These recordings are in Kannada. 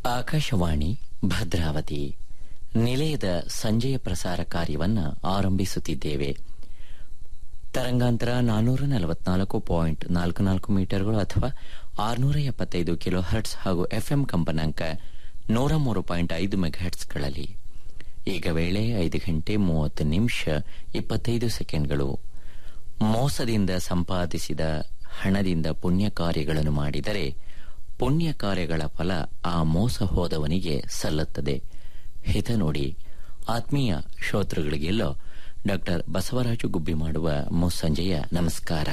ಆಕಾಶವಾಣಿ ಭದ್ರಾವತಿ ನಿಲಯದ ಸಂಜೆಯ ಪ್ರಸಾರ ಕಾರ್ಯವನ್ನ ಆರಂಭಿಸುತ್ತಿದ್ದೇವೆ ತರಂಗಾಂತರ ನಾನ್ನೂರ ನಲವತ್ನಾಲ್ಕು ಪಾಯಿಂಟ್ ನಾಲ್ಕು ನಾಲ್ಕು ಮೀಟರ್ಗಳು ಅಥವಾ ಆರುನೂರ ಎಪ್ಪತ್ತೈದು ಕಿಲೋ ಹರ್ಟ್ಸ್ ಹಾಗೂ ಎಫ್ಎಂ ಕಂಪನಾಂಕ ನೂರ ಮೂರು ಪಾಯಿಂಟ್ ಐದು ಮೆಗಾಹರ್ಟ್ಸ್ಗಳಲ್ಲಿ ಈಗ ವೇಳೆ ಐದು ಗಂಟೆ ಮೂವತ್ತು ನಿಮಿಷ ಇಪ್ಪತ್ತೈದು ಸೆಕೆಂಡ್ಗಳು ಮೋಸದಿಂದ ಸಂಪಾದಿಸಿದ ಹಣದಿಂದ ಪುಣ್ಯ ಕಾರ್ಯಗಳನ್ನು ಮಾಡಿದರೆ ಪುಣ್ಯ ಕಾರ್ಯಗಳ ಫಲ ಆ ಮೋಸ ಹೋದವನಿಗೆ ಸಲ್ಲುತ್ತದೆ ಹಿತ ನೋಡಿ ಆತ್ಮೀಯ ಶ್ರೋತೃಗಳಿಗೆಲ್ಲೋ ಡಾಕ್ಟರ್ ಬಸವರಾಜು ಗುಬ್ಬಿ ಮಾಡುವ ಮುಸ್ಸಂಜೆಯ ನಮಸ್ಕಾರ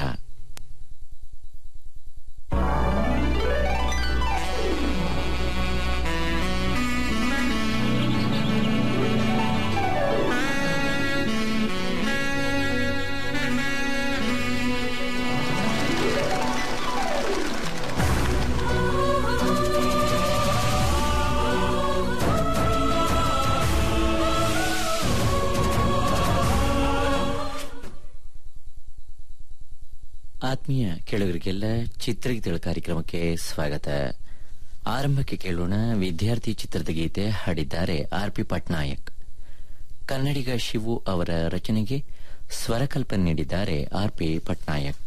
ಆತ್ಮೀಯ ಕೇಳುಗರಿಗೆಲ್ಲ ಚಿತ್ರಗೀತೆಗಳ ಕಾರ್ಯಕ್ರಮಕ್ಕೆ ಸ್ವಾಗತ ಆರಂಭಕ್ಕೆ ಕೇಳೋಣ ವಿದ್ಯಾರ್ಥಿ ಚಿತ್ರದ ಗೀತೆ ಹಾಡಿದ್ದಾರೆ ಆರ್ ಪಿ ಪಟ್ನಾಯಕ್ ಕನ್ನಡಿಗ ಶಿವು ಅವರ ರಚನೆಗೆ ಸ್ವರಕಲ್ಪನೆ ನೀಡಿದ್ದಾರೆ ಆರ್ ಪಿ ಪಟ್ನಾಯಕ್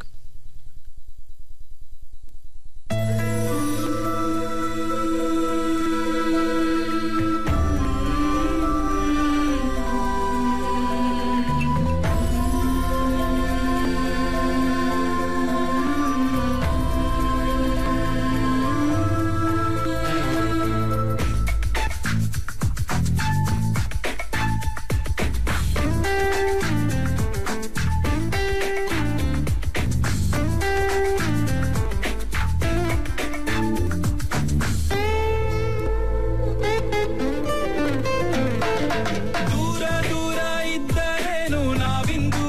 ದೂರ ದೂರ ಇದ್ದರೇನು ನಾವಿಂದು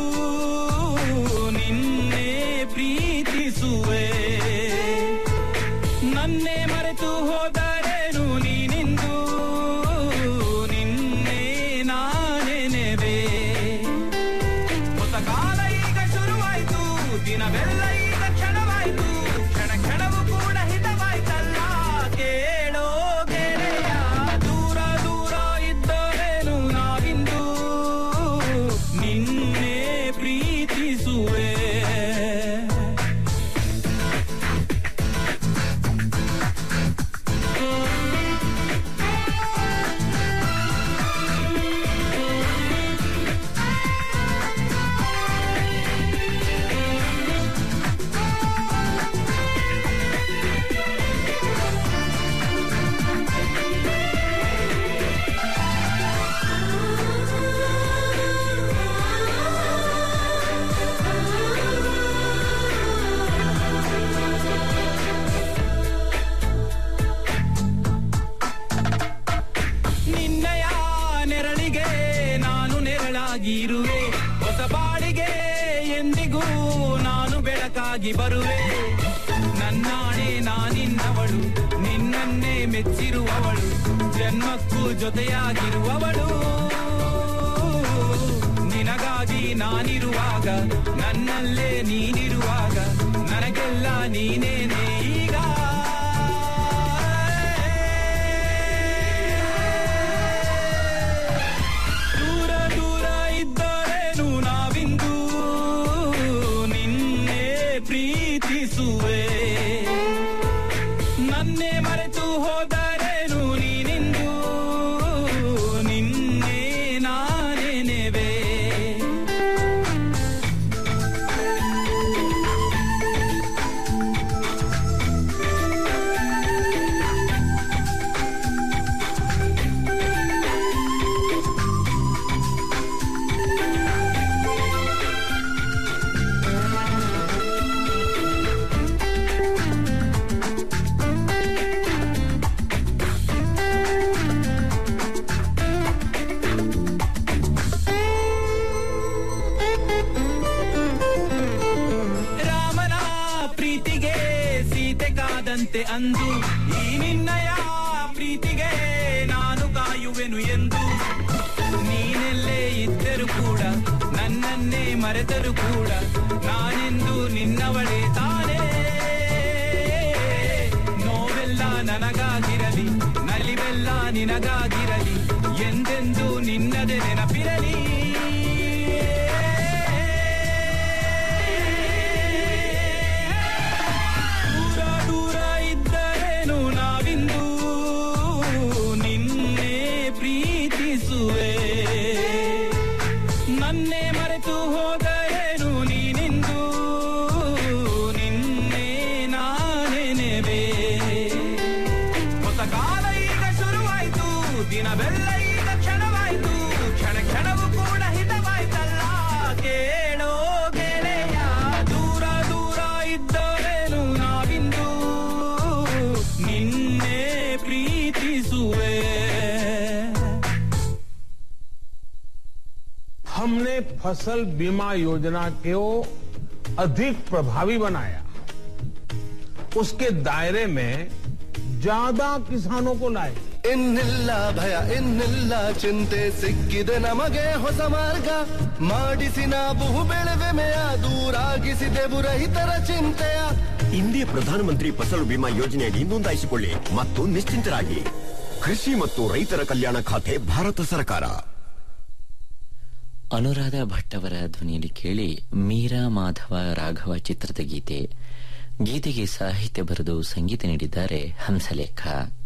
ನಿನ್ನೆ ಪ್ರೀತಿಸುವೆ ನನ್ನೆ ಮರೆತು ಹೋದರೇನು ನೀನಿಂದು ನಿನ್ನೆ ನಾನೆನೆವೆ ಹೊಸ ಕಾಲ ಈಗ ಶುರುವಾಯ್ತು ದಿನವೆಲ್ಲ ಈಗ ಕ್ಷಣವಾಯ್ತು ಕ್ಷಣ ಕ್ಷಣವೂ ಕೂಡ ಹಿತವಾಯ್ತಲ್ಲ ಕೇಳೋ ಗೆಳೆಯ ದೂರ ದೂರ ಇದ್ದರೇನು ನಾವಿಂದು ನಿನ್ನೆ ಪ್ರೀತಿಸುವೆ ನಿನ್ನಯ ನೆರಳಿಗೆ ನಾನು ನೆರಳಾಗಿರುವೆ ಹೊಸ ಬಾಳಿಗೆ ಎಂದಿಗೂ ನಾನು ಬೆಳಕಾಗಿ ಬರುವೆ ನನ್ನಾಣೆ ನಾನಿನ್ನವಳು ನಿನ್ನನ್ನೇ ಮೆಚ್ಚಿರುವವಳು ಜನ್ಮಕ್ಕೂ ಜೊತೆಯಾಗಿರುವವಳು ನಿನಗಾಗಿ ನಾನಿರುವಾಗ ನನ್ನಲ್ಲೇ ನೀನಿರುವಾಗ ನನಗೆಲ್ಲ ನೀನೇನೇ ಈಗ ದೂರ ದೂರ ಇದ್ದರೇನು ನಾವಿಂದು ನಿನ್ನೆ ಪ್ರೀತಿಸುವೆ ನನ್ನೆ ಮರೆತು ಹೋದರೇನು ನೀನಿಂದು ನಿನ್ನೆ ನಾನೆನೆವೆ ರಾಮನ ಪ್ರೀತಿಗೆ ಸೀತೆ ಕಾದಂತೆ ಅಂದು ಈ ನಿನ್ನಯ ಪ್ರೀತಿಗೆ ನಾನು ಕಾಯುವೆನು ಎಂದು ನೀನೆಲ್ಲೇ ಇದ್ದರೂ ಕೂಡ ನನ್ನನ್ನೇ ಮರೆತರು ಕೂಡ ನಾನೆಂದು ನಿನ್ನವಳೇ ತಾನೇ ನೋವೆಲ್ಲ ನನಗಾಗಿರಲಿ ನಲಿ ಬಾಯಲ್ಲಿ ಬೆಲ್ಲ ನಿನಗಾಗಿರಲಿ ಎಂದೆಂದು ನಿನ್ನದೆ ನೆನಪಿರಲಿ ದೂರ ದೂರ ಇದ್ದರೇನು ನಾವಿಂದು ನಿನ್ನೆ ಪ್ರೀತಿಸುವೆ ನನ್ನೇ ಮರೆತು ಹೋದರೇನು ನೀನಿಂದು ನಿನ್ನೆ ನಾನೆನೆವೆ ಹೊಸ ಕಾಲ ಈಗ ಶುರುವಾಯ್ತು ದಿನವೆಲ್ಲ ಈಗ ಕ್ಷಣವಾಯ್ತು ಕ್ಷಣ ಕ್ಷಣವೂ ಕೂಡ ಹಿತವಾಯ್ತಲ್ಲ ಕೇಳೋ ಗೆಳೆಯ ದೂರ ದೂರ ಇದ್ದರೇನು ನಾವಿಂದು ನಿನ್ನೆ ಪ್ರೀತಿಸುವೆ हमने फसल बीमा योजना को अधिक प्रभावी बनाया उसके दायरे में ज्यादा किसानों को लाए ಇನ್ನಿಲ್ಲ ಭಯ ಇನ್ನಿಲ್ಲ ಚಿಂತೆ ಸಿಕ್ಕಿದೆ ನಮಗೆ ಹೊಸ ಮಾರ್ಗ ಮಾಡಿಸಿ ನಾವು ಬೆಳೆವೆಮೆಯ ದೂರಾಗಿಸಿದೆವು ರೈತರ ಚಿಂತೆಯ ಇಂದೇ ಪ್ರಧಾನಮಂತ್ರಿ ಫಸಲು ಬಿಮಾ ಯೋಜನೆಯಡಿ ನೋಂದಾಯಿಸಿಕೊಳ್ಳಿ ಮತ್ತು ನಿಶ್ಚಿಂತರಾಗಿ ಕೃಷಿ ಮತ್ತು ರೈತರ ಕಲ್ಯಾಣ ಖಾತೆ ಭಾರತ ಸರ್ಕಾರ ಅನುರಾಧ ಭಟ್ ಅವರ ಧ್ವನಿಯಲ್ಲಿ ಕೇಳಿ ಮೀರಾ ಮಾಧವ ರಾಘವ ಚಿತ್ರದ ಗೀತೆ ಗೀತೆಗೆ ಸಾಹಿತ್ಯ ಬರೆದು ಸಂಗೀತ ನೀಡಿದ್ದಾರೆ ಹಂಸಲೇಖ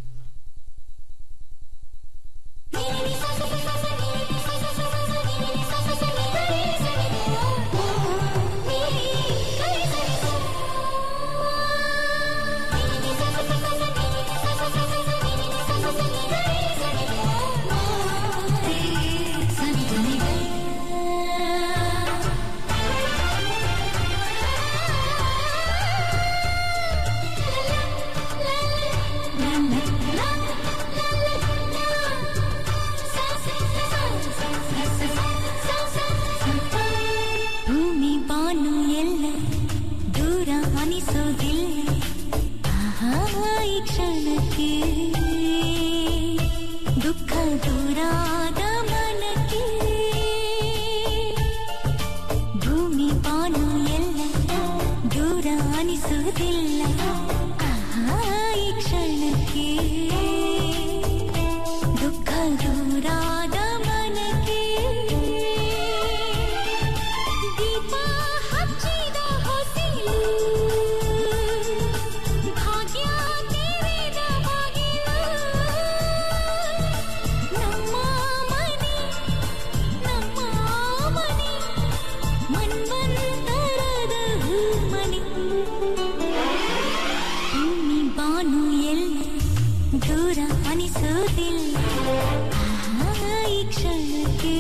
ಭೂಮಿ ಬಾನು ಎಲ್ಲ ದೂರ ಅನಿಸೋದಿಲ್ಲ ಆಹಾ, ಈ ಕ್ಷಣಕ್ಕೆ ದುಃಖ ದೂರಾದ ಮನಕ್ಕೆ ಭೂಮಿ ಬಾನು ಎಲ್ಲ ದೂರ ಅನಿಸೋದಿಲ್ಲ ಆಹಾ, ಈ ಕ್ಷಣಕ್ಕೆ ದುಃಖ ದೂರಾದ ಮನಕ್ಕೆ ದೀಪ ಹಚ್ಚಿದ ಹೊಸಿಲು ಭಾಗ್ಯ ತೆರೆದ ಬಾಗಿಲು ನಮ್ಮ ಮನೆ ನಮ್ಮ ಮನೆ ಮನ್ವಂತರದ ಮನೆ ಭೂಮಿ ಬಾನು ಎಲ್ಲ ದೂರ ಅನಿಸೋದಿಲ್ಲ ಆಹಾ, ಈ ಕ್ಷಣಕ್ಕೆ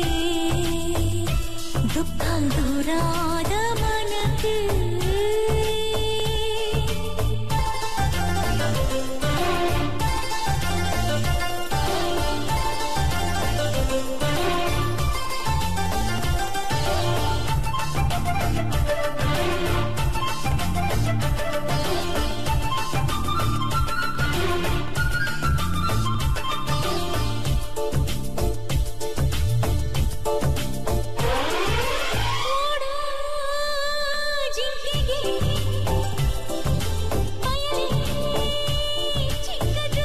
ದುಃಖ ದೂರಾದ ಮನಕ್ಕೆ ಓಡೋ ಜಿಂಕೆಗೆ ಬಯಲೇ ಚಿಕ್ಕದು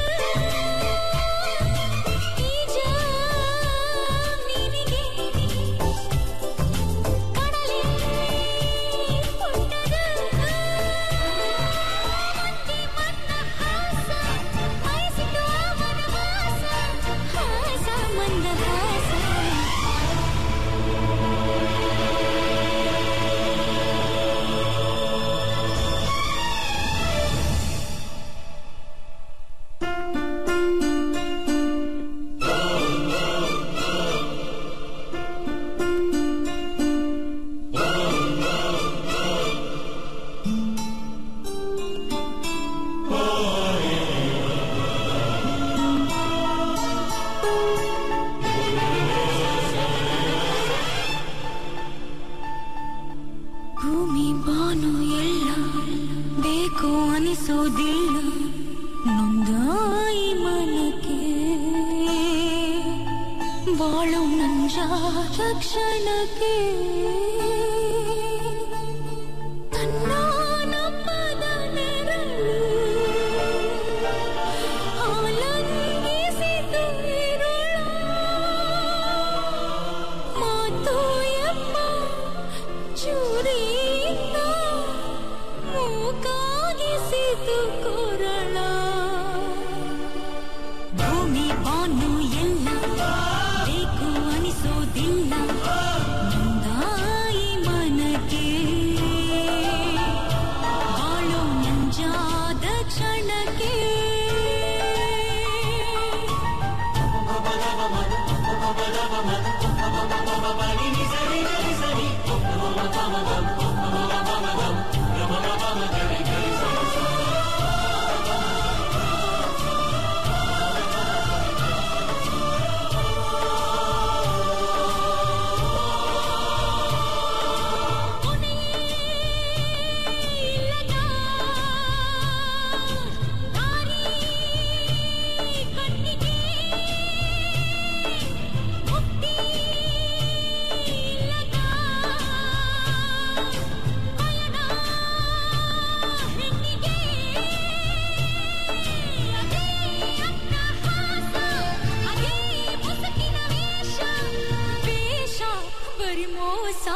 ಈಜ ನೀನಿಗೆ ಕಡಲೇ ಪುಟ್ಟದು ಮಂದಿ ಮನ್ನ ಹಾಸ ಬಯಸಿತು ವನವಾಸ ಹಾಸ ಮಂದಹಾಸ ಭೂಮಿ ಬಾನು ಎಲ್ಲ ಬೇಕು ಅನಿಸೋದಿಲ್ಲ ನೊಂದಾಯಿ ಮನಕ್ಕೆ ಬಾಳು ನಂಜ ಕ್ಷಣಕ್ಕೆ ತನ್ನ ನಮ್ಮದ ನೆರಳು ಆಲಂದ ಬರಿ ಮೋಸ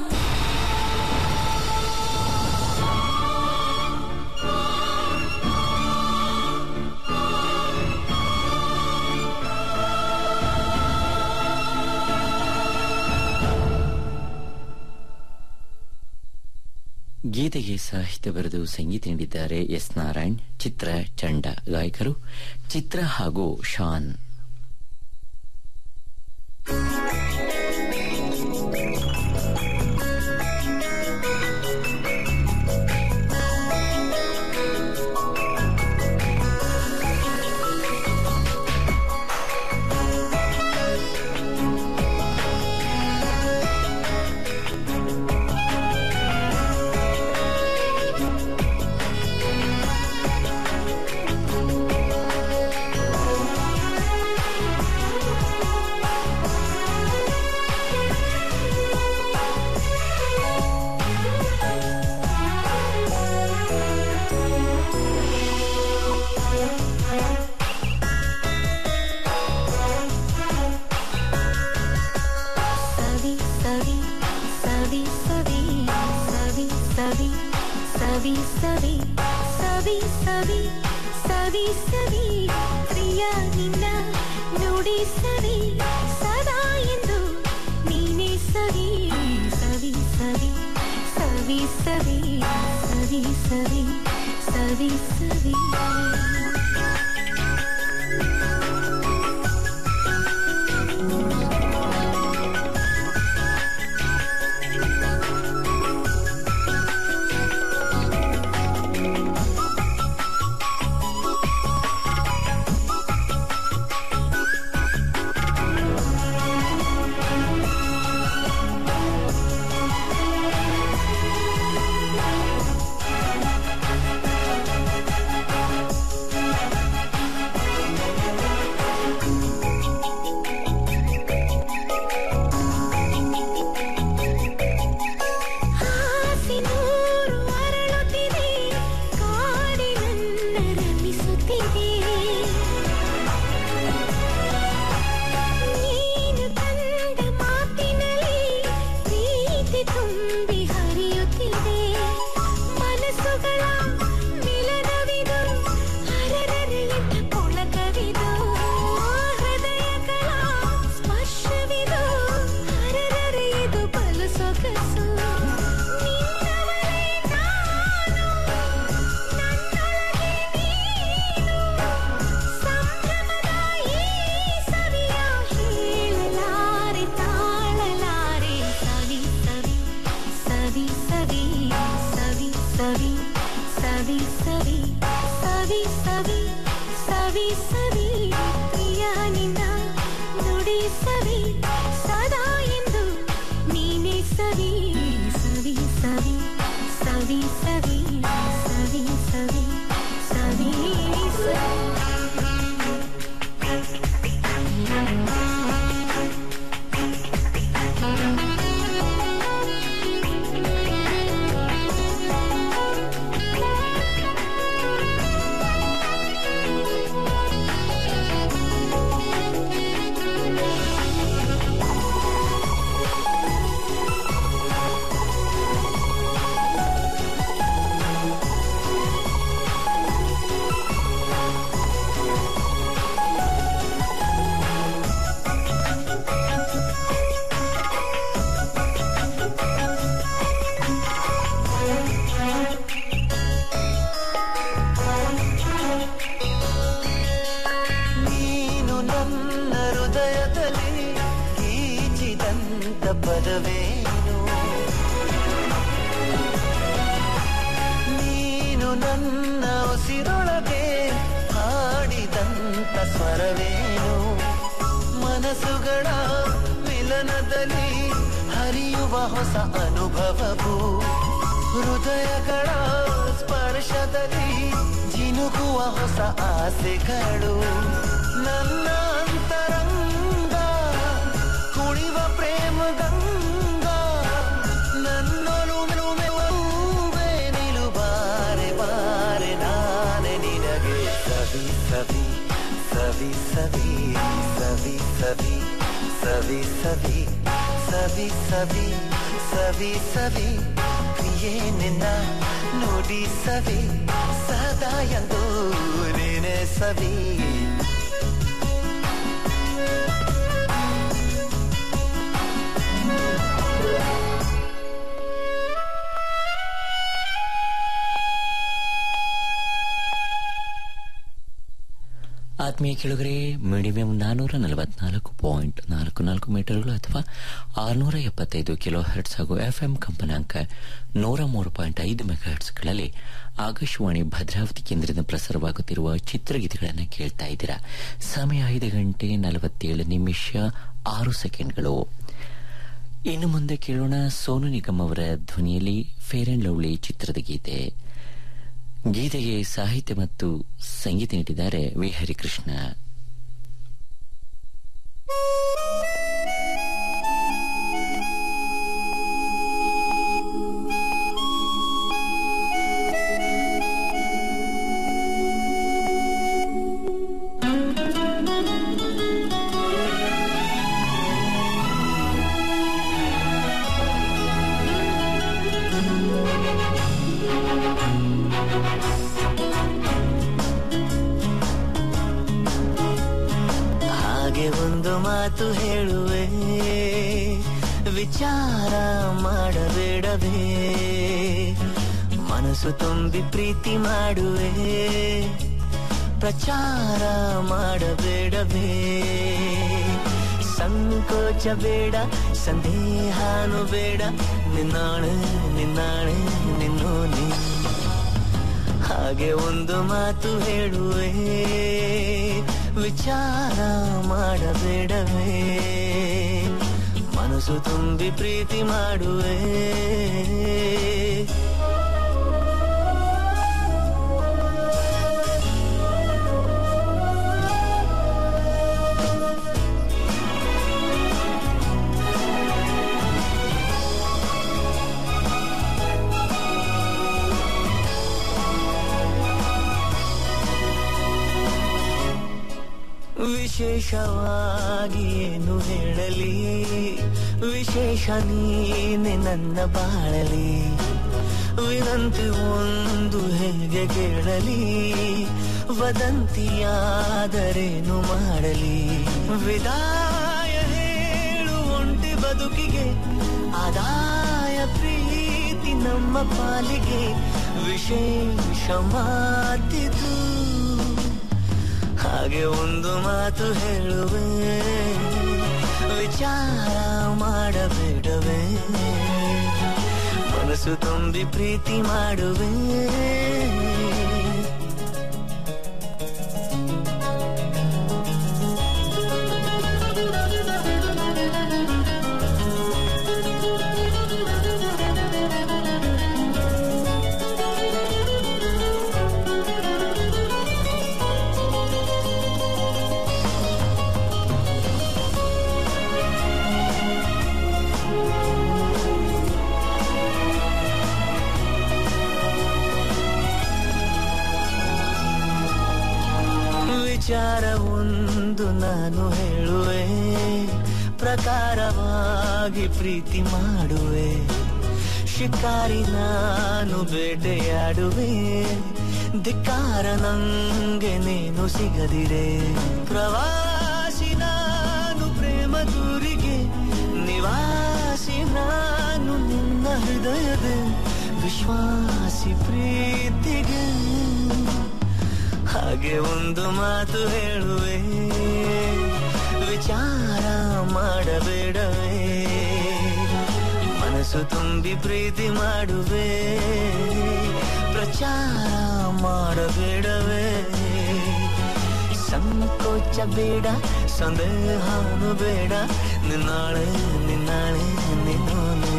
ಗೀತೆಗೆ ಸಾಹಿತ್ಯ ಬರೆದು ಸಂಗೀತ ನೀಡಿದ್ದಾರೆ ಎಸ್ ನಾರಾಯಣ್ ಚಿತ್ರ ಚಂಡ ಗಾಯಕರು ಚಿತ್ರ ಹಾಗೂ ಶಾನ್ ಆ ಸ್ವರವೇನು ನೀನು ನನ್ನ ಉಸಿರೊಳಗೆ ಹಾಡಿದಂತ ಸ್ವರವೇನು ಮನಸ್ಸುಗಳ ಮಿಲನದಲ್ಲಿ ಹರಿಯುವ ಹೊಸ ಅನುಭವವು ಹೃದಯಗಳ ಸ್ಪರ್ಶದಲ್ಲಿ ಜಿನುಗುವ ಹೊಸ ಆಸೆಗಳು ನನ್ನ ಅಂತರಂಗ ಕುಣಿವ ಪ್ರೇಮ ಗಂಗಾ ನನ್ನೊಲುಮೆಲುಮೆಲುವೆ ನಿಲು ಬಾರೆ ಬಾರೆ ನಾನೆ ನಿನಗೆ ಸವಿ ಸವಿ ಸವಿ ಸವಿ ಸವಿ ಸವಿ ಸವಿ ಸವಿ ಸವಿ ಸವಿ ಸವಿ ಸವಿ ಪ್ರಿಯೇ ನಿನ್ನ ನುಡಿ ಸವಿ ಸದಾ ಎಂದು ನೀನೆ ಸವಿ ಆತ್ಮೀಯ ಕೆಳಗರೆ ಮೀಡಿಯಂ ನಾನೂರ ನಲವತ್ನಾಲ್ಕು ಪಾಯಿಂಟ್ ನಾಲ್ಕು ನಾಲ್ಕು ಮೀಟರ್ಗಳು ಅಥವಾ ಆರುನೂರ ಎಪ್ಪತ್ತೈದು ಕಿಲೋ ಹರ್ಟ್ಸ್ ಹಾಗೂ ಎಫ್ಎಂ ಕಂಪನಾಂಕ ನೂರ ಮೂರು ಪಾಯಿಂಟ್ ಐದು ಮೆಗಾ ಹರ್ಟ್ಸ್ಗಳಲ್ಲಿ ಆಕಾಶವಾಣಿ ಭದ್ರಾವತಿ ಕೇಂದ್ರದಿಂದ ಪ್ರಸಾರವಾಗುತ್ತಿರುವ ಚಿತ್ರಗೀತೆಗಳನ್ನು ಕೇಳ್ತಾ ಇದ್ದೀರಾ ಸಮಯ ಐದು ಗಂಟೆ ನಲವತ್ತೇಳು ನಿಮಿಷ ಆರು ಸೆಕೆಂಡ್ಗಳು ಇನ್ನು ಮುಂದೆ ಕೇಳೋಣ ಸೋನು ನಿಗಮ್ ಅವರ ಧ್ವನಿಯಲ್ಲಿ ಫೇರ್ ಅಂಡ್ ಲವ್ಲಿ ಚಿತ್ರದ ಗೀತೆ ಗೀತೆಗೆ ಸಾಹಿತ್ಯ ಮತ್ತು ಸಂಗೀತ ನೀಡಿದ್ದಾರೆ ವಿ ಹರಿಕೃಷ್ಣ ಹಾಗೆ ಒಂದು ಮಾತು ಹೇಳುವೆ ವಿಚಾರ ಮಾಡಬೇಡವೇ ಮನಸ್ಸು ತುಂಬಿ ಪ್ರೀತಿ ಮಾಡುವೆ ಪ್ರಚಾರ ಮಾಡಬೇಡವೇ ಸಂಕೋಚ ಬೇಡ ಸಂದೇಹಾನು ಬೇಡ ನಿನ್ನಾಣೆ ನಿನ್ನಾಣೆ ನಿನ್ನೋ ನೀ ಹಾಗೆ ಒಂದು ಮಾತು ಹೇಳುವೆ ವಿಚಾರ ಮಾಡಬೇಡವೇ ಮನಸ್ಸು ತುಂಬಿ ಪ್ರೀತಿ ಮಾಡುವೆ ವಿಶೇಷವಾಗಿ ಏನು ಹೇಳಲಿ ವಿಶೇಷ ನೀನೆ ನನ್ನ ಬಾಳಲಿ ವಿನಂತಿ ಒಂದು ಹೇಗೆ ಕೇಳಲಿ ವದಂತಿಯಾದರೇನು ಮಾಡಲಿ ವಿದಾಯ ಹೇಳು ಒಂಟಿ ಬದುಕಿಗೆ ಆದಾಯ ಪ್ರೀತಿ ನಮ್ಮ ಪಾಲಿಗೆ ವಿಶೇಷ ಮಾತಿದು ಹಾಗೆ ಒಂದು ಮಾತು ಹೇಳುವೆ ವಿಚಾರ ಮಾಡಬೇಡವೇ ಮನಸ್ಸು ತುಂಬಿ ಪ್ರೀತಿ ಮಾಡುವೆ ವಿಚಾರ ಒಂದು ನಾನು ಹೇಳುವೆ ಪ್ರಕಾರವಾಗಿ ಪ್ರೀತಿ ಮಾಡುವೆ ಶಿಕಾರಿ ನಾನು ಬೇಟೆಯಾಡುವೆ ಧಿಕ್ಕಾರ ನಂಗೆ ನೀನು ಸಿಗದಿರೆ ಪ್ರವಾಸಿ ನಾನು ಪ್ರೇಮ ದೂರಿಗೆ ನಿವಾಸಿ ನಾನು ನಿನ್ನ ಹೃದಯದ ವಿಶ್ವಾಸಿ ಪ್ರೀತಿಗೆ ಹಾಗೆ ಒಂದು ಮಾತು ಹೇಳುವೆ ವಿಚಾರ ಮಾಡಬೇಡವೇ ಮನಸ್ಸು ತುಂಬಿ ಪ್ರೀತಿ ಮಾಡುವೆ ಪ್ರಚಾರ ಮಾಡಬೇಡವೇ ಸಂಕೋಚ ಬೇಡ ಸಂದೇಹನು ಬೇಡ ನಿನ್ನಾಳೆ ನಿನ್ನಾಳೆ ನಿನ್ನೋನೆ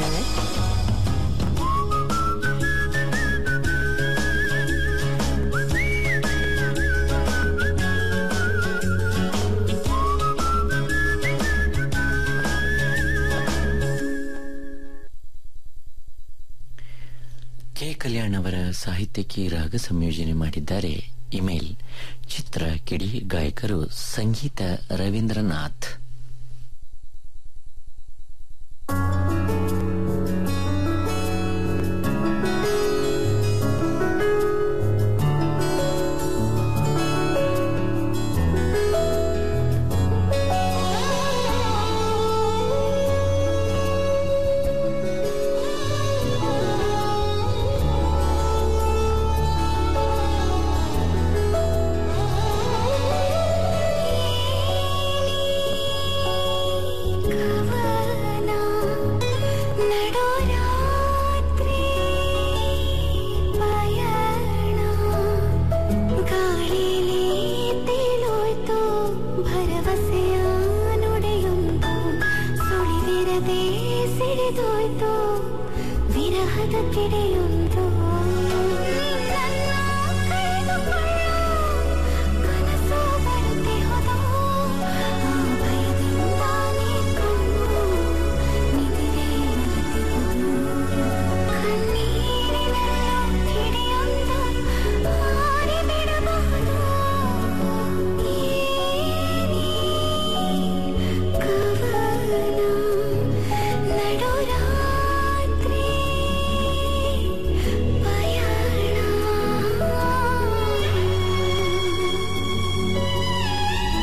ಕೆ ಕಲ್ಯಾಣ್ ಅವರ ಸಾಹಿತ್ಯಕ್ಕೆ ರಾಗ ಸಂಯೋಜನೆ ಮಾಡಿದ್ದಾರೆ ಇಮೇಲ್ ಚಿತ್ರ ಕಿಡಿ ಗಾಯಕರು ಸಂಗೀತ ರವೀಂದ್ರನಾಥ್ ಕವನ ನಡುರಾತ್ರಿ ಪಯಣ ಗಾಳಿಲಿ ತೇಲೋಯ್ತು ಭರವಸೆಯ ನುಡಿಯೊಂದು ಸುಳಿದಿರದೆ ಸಿಡಿದೋಯ್ತು ವಿರಹದ ಕಿಡಿಯೊಂದು ನನ್ನ ಕಳೆದುಕೊಳ್ಳೋ ಕನಸು ಬರುತ್ತೆ ಹೋದೋ ಆ ಭಯದಿಂದಾನೇ ಕಣ್ಣು ನಿದಿರೆ ಮರೆತಿರುವುದು ಕಣ್ಣೀರಿನಲ್ಲೂ ಕಿಡಿಯೊಂದು ಹಾರಿಬಿಡಬಹುದು ಏನೇ ಕವನ ನಡುರಾತ್ರಿ ಪಯಣ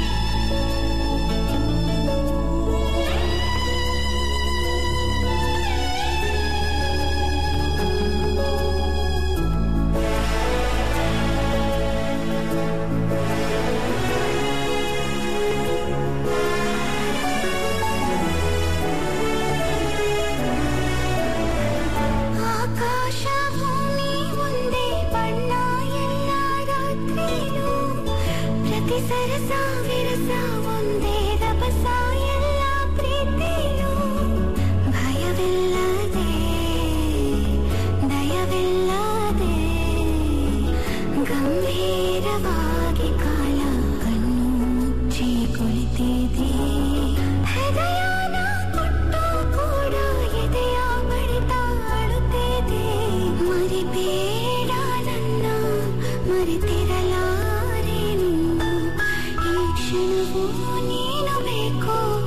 ಆಕಾಶ ಭೂಮಿ ಒಂದೇ ಬಣ್ಣ ಎಲ್ಲ ರಾತ್ರಿಲೂ ಪ್ರತಿ ಸರಸ ವಿರಸ ಒಂದೇ ರಭಸ ಎಲ್ಲ ಪ್ರೀತಿಲೂ ಭಯವಿಲ್ಲದೆ ದಯವಿಲ್ಲದೆ ಗಂಭೀರವಾಗಿ ಕಾಲ ಕಣ್ಣು ಮುಚ್ಚಿ ಕುಳಿತಿದೆ ಹೃದಯನ ಕೊಟ್ಟು ಕೂಡ ಎದೆಯ ಬಡಿತ ಆಡುತ್ತಿದೆ ಮರಿಬೇಡ ನನ್ನ ಮರೆತಿರಲಾರೆ ನೀನು ಈ ಕ್ಷಣವೂ ನೀನು ಬೇಕು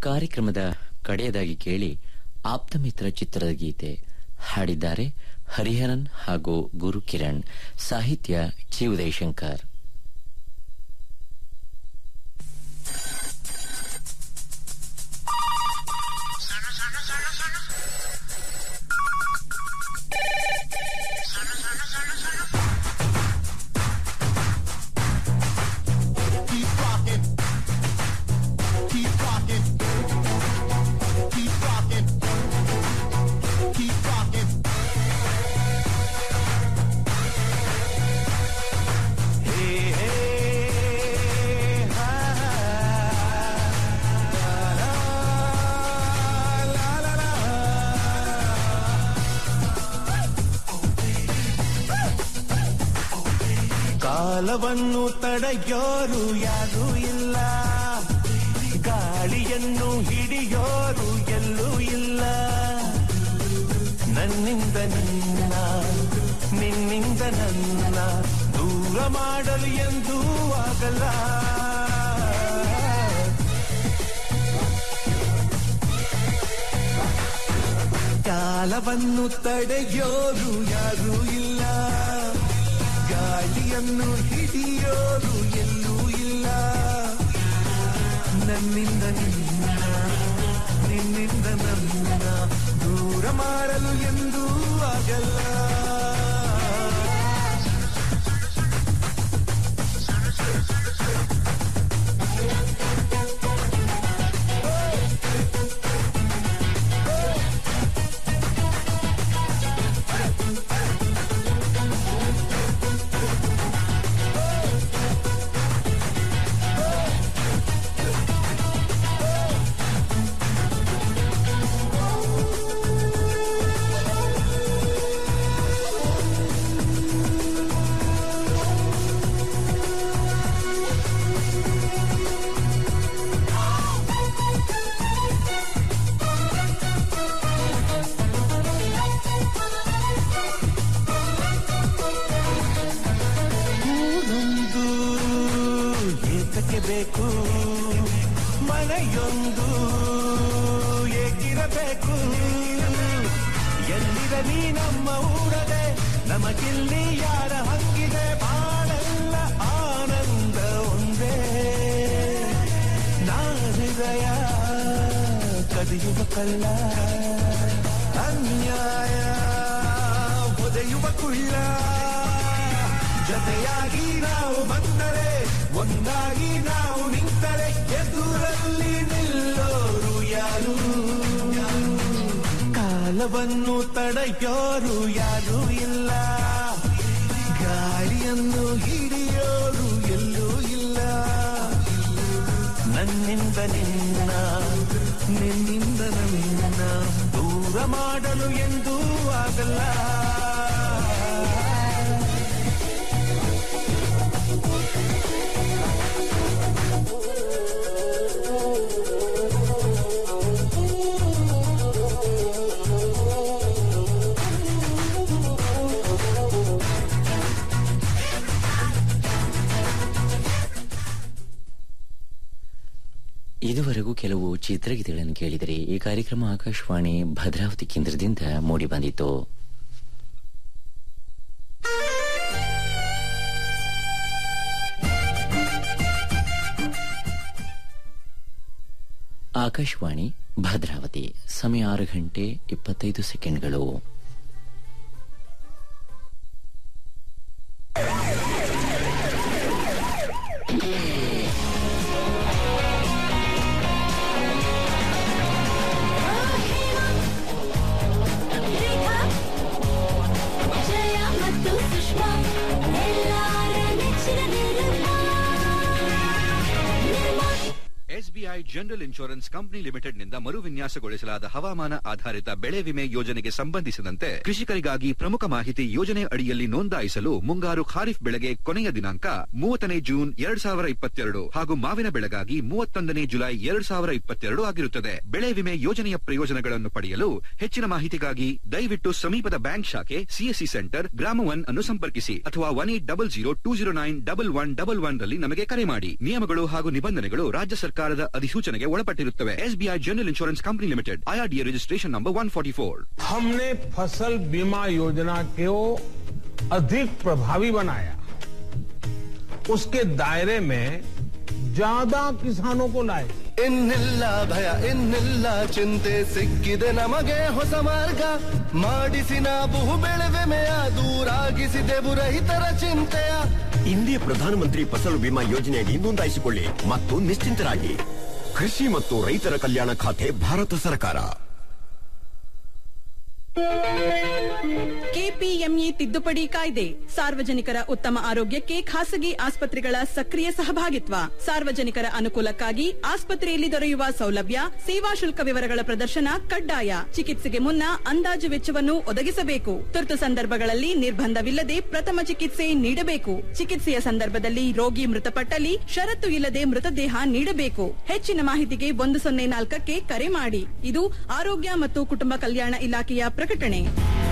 ಕಾರ್ಯಕ್ರಮದ ಕಡೆಯದಾಗಿ ಕೇಳಿ ಆಪ್ತಮಿತ್ರ ಚಿತ್ರದ ಗೀತೆ ಹಾಡಿದ್ದಾರೆ ಹರಿಹರನ್ ಹಾಗೂ ಗುರು ಕಿರಣ್ ಸಾಹಿತ್ಯ G Udayashankar Keep rocking. Keep rocking. Keep rocking. Keep rocking. Hey, hey, ha, la, la, la, la, ಕಾಲವನ್ನು ತಡೆಯೋರು ಯಾರೂ ಇಲ್ಲ ಗಾಳಿಯನ್ನು ಹಿಡಿಯೋರು ಎಲ್ಲೂ ಇಲ್ಲ ನನ್ನಿಂದ ನಿನ್ನ ನಿನ್ನಿಂದ ನನ್ನ ದೂರ ಮಾಡಲು ಎಂದೂ ಆಗಲ್ಲ ಕಾಲವನ್ನು ತಡೆಯೋರು ಯಾರೂ ಇಲ್ಲ ಗಾಳಿಯನ್ನು ಹಿಡಿಯೋರು ಎಲ್ಲೂ ಇಲ್ಲ ನನ್ನಿಂದ ನಿನ್ನ ನಿನ್ನಿಂದ ನನ್ನ ದೂರ ಮಾಡಲು ಎಂದೂ ಆಗಲ್ಲ ಊರೊಂದು ಏತಕ್ಕೆ ಬೇಕು ಮನೆಯೊಂದು ಏಕಿರಬೇಕು ಎಲ್ಲಿರಲಿ ನಮ್ಮ ಊರದೆ ನಮಗಿಲ್ಲಿ ಯಾರ ಹಂಗಿದೆ ಬಾಳೆಲ್ಲ ಆನಂದ ಒಂದೇ ನಾ ಹೃದಯ ಕದಿಯುವ ಕಳ್ಳ ಅನ್ಯಾಯ ಒದೆಯುವ ಕುಳ್ಳ ಜೊತೆಯಾಗಿ ನಾವು ಬಂದರೆ ಒಂದಾಗಿ ನಾವು ನಿಂತರೆ ಎದುರಲ್ಲಿ ನಿಲ್ಲೋರು ಯಾರು ಕಾಲವನ್ನು ತಡೆಯೋರು ಯಾರೂ ಇಲ್ಲ ಗಾಳಿಯನ್ನು ಹಿಡಿಯೋರು ಎಲ್ಲೂ ಇಲ್ಲ ನನ್ನಿಂದ ನಿನ್ನ ನಿನ್ನಿಂದ ನನ್ನ ದೂರ ಮಾಡಲು ಎಂದೂ ಆಗಲ್ಲ ಇದುವರೆಗೂ ಕೆಲವು ಚಿತ್ರಗೀತೆಗಳನ್ನು ಕೇಳಿದರೆ ಈ ಕಾರ್ಯಕ್ರಮ ಆಕಾಶವಾಣಿ ಭದ್ರಾವತಿ ಕೇಂದ್ರದಿಂದ ಮೂಡಿ ಬಂದಿತು ಆಕಾಶವಾಣಿ ಭದ್ರಾವತಿ ಸಮಯ ಆರು ಗಂಟೆ ಇಪ್ಪತ್ತೈದು ಸೆಕೆಂಡ್ಗಳು ರೇಖಾ ಜಯ ಮತ್ತು ಸುಷ್ಮಾ ಎಲ್ಲಾರ ನೆಚ್ಚಿನ ನಿರ್ಮಾ ನಿರ್ಮಾ SBI general insurance company limited ನಿಂದ ಮರುವಿನ್ಯಾಸಗೊಳಿಸಲಾದ ಹವಾಮಾನ ಆಧಾರಿತ ಬೆಳೆ ವಿಮೆ ಯೋಜನೆಗೆ ಸಂಬಂಧಿಸಿದಂತೆ ಕೃಷಿಕರಿಗಾಗಿ ಪ್ರಮುಖ ಮಾಹಿತಿ ಯೋಜನೆ ಅಡಿಯಲ್ಲಿ ನೋಂದಾಯಿಸಲು ಮುಂಗಾರು ಖಾರಿಫ್ ಬೆಳೆಗೆ ಕೊನೆಯ ದಿನಾಂಕ ಮೂವತ್ತನೇ ಜೂನ್ ಎರಡ್ ಸಾವಿರ ಇಪ್ಪತ್ತೆರಡು ಹಾಗೂ ಮಾವಿನ ಬೆಳೆಗಾಗಿ ಮೂವತ್ತೊಂದನೇ ಜುಲೈ ಎರಡ್ ಸಾವಿರ ಇಪ್ಪತ್ತೆರಡು ಆಗಿರುತ್ತದೆ ಬೆಳೆ ವಿಮೆ ಯೋಜನೆಯ ಪ್ರಯೋಜನಗಳನ್ನು ಪಡೆಯಲು ಹೆಚ್ಚಿನ ಮಾಹಿತಿಗಾಗಿ ದಯವಿಟ್ಟು ಸಮೀಪದ ಬ್ಯಾಂಕ್ ಶಾಖೆ ಸಿಎಸ್ಸಿ ಸೆಂಟರ್ ಗ್ರಾಮ ಒನ್ ಅನ್ನು ಸಂಪರ್ಕಿಸಿ ಅಥವಾ one eight double zero two zero nine double one double one ರಲ್ಲಿ ನಮಗೆ ಕರೆ ಮಾಡಿ ನಿಯಮಗಳು ಹಾಗೂ ನಿಬಂಧನೆಗಳು ರಾಜ್ಯ ಸರ್ಕಾರದ ಅಧೀನ ಅಧಿಸೂಚನೆಗೆ ಒಳಪಟ್ಟಿರುತ್ತವೆ SBI general insurance company limited IRDA registration number one forty four हमने फसल बीमा योजना को अधिक प्रभावी बनाया उसके दायरे में ज्यादा किसानों को लाए ಇನ್ನಿಲ್ಲ ಭಯ ಇನ್ನಿಲ್ಲ ಚಿಂತೆ ಸಿಕ್ಕಿದೆ ನಮಗೆ ಹೊಸ ಮಾರ್ಗ ಮಾಡಿಸಿ ನಾವು ಬೆಳೆವೆಮೆಯ ದೂರಾಗಿಸಿದೆವು ರೈತರ ಚಿಂತೆಯ ಇಂದಿಯ ಪ್ರಧಾನಮಂತ್ರಿ ಫಸಲು ಬಿಮಾ ಯೋಜನೆಯಡಿ ನೋಂದಾಯಿಸಿಕೊಳ್ಳಿ ಮತ್ತು ನಿಶ್ಚಿಂತರಾಗಿ ಕೃಷಿ ಮತ್ತು ರೈತರ ಕಲ್ಯಾಣ ಖಾತೆ ಭಾರತ ಸರ್ಕಾರ ಕೆಪಿಎಂಇ ತಿದ್ದುಪಡಿ ಕಾಯ್ದೆ ಸಾರ್ವಜನಿಕರ ಉತ್ತಮ ಆರೋಗ್ಯಕ್ಕೆ ಖಾಸಗಿ ಆಸ್ಪತ್ರೆಗಳ ಸಕ್ರಿಯ ಸಹಭಾಗಿತ್ವ ಸಾರ್ವಜನಿಕರ ಅನುಕೂಲಕ್ಕಾಗಿ ಆಸ್ಪತ್ರೆಯಲ್ಲಿ ದೊರೆಯುವ ಸೌಲಭ್ಯ ಸೇವಾ ಶುಲ್ಕ ವಿವರಗಳ ಪ್ರದರ್ಶನ ಕಡ್ಡಾಯ ಚಿಕಿತ್ಸೆಗೆ ಮುನ್ನ ಅಂದಾಜು ವೆಚ್ಚವನ್ನು ಒದಗಿಸಬೇಕು ತುರ್ತು ಸಂದರ್ಭಗಳಲ್ಲಿ ನಿರ್ಬಂಧವಿಲ್ಲದೆ ಪ್ರಥಮ ಚಿಕಿತ್ಸೆ ನೀಡಬೇಕು ಚಿಕಿತ್ಸೆಯ ಸಂದರ್ಭದಲ್ಲಿ ರೋಗಿ ಮೃತಪಟ್ಟಲ್ಲಿ ಷರತ್ತು ಇಲ್ಲದೆ ಮೃತದೇಹ ನೀಡಬೇಕು ಹೆಚ್ಚಿನ ಮಾಹಿತಿಗೆ ಒಂದು ಸೊನ್ನೆ ನಾಲ್ಕಕ್ಕೆ ಕರೆ ಮಾಡಿ ಇದು ಆರೋಗ್ಯ ಮತ್ತು ಕುಟುಂಬ ಕಲ್ಯಾಣ ಇಲಾಖೆಯ ಪ್ರಕಟಣೆ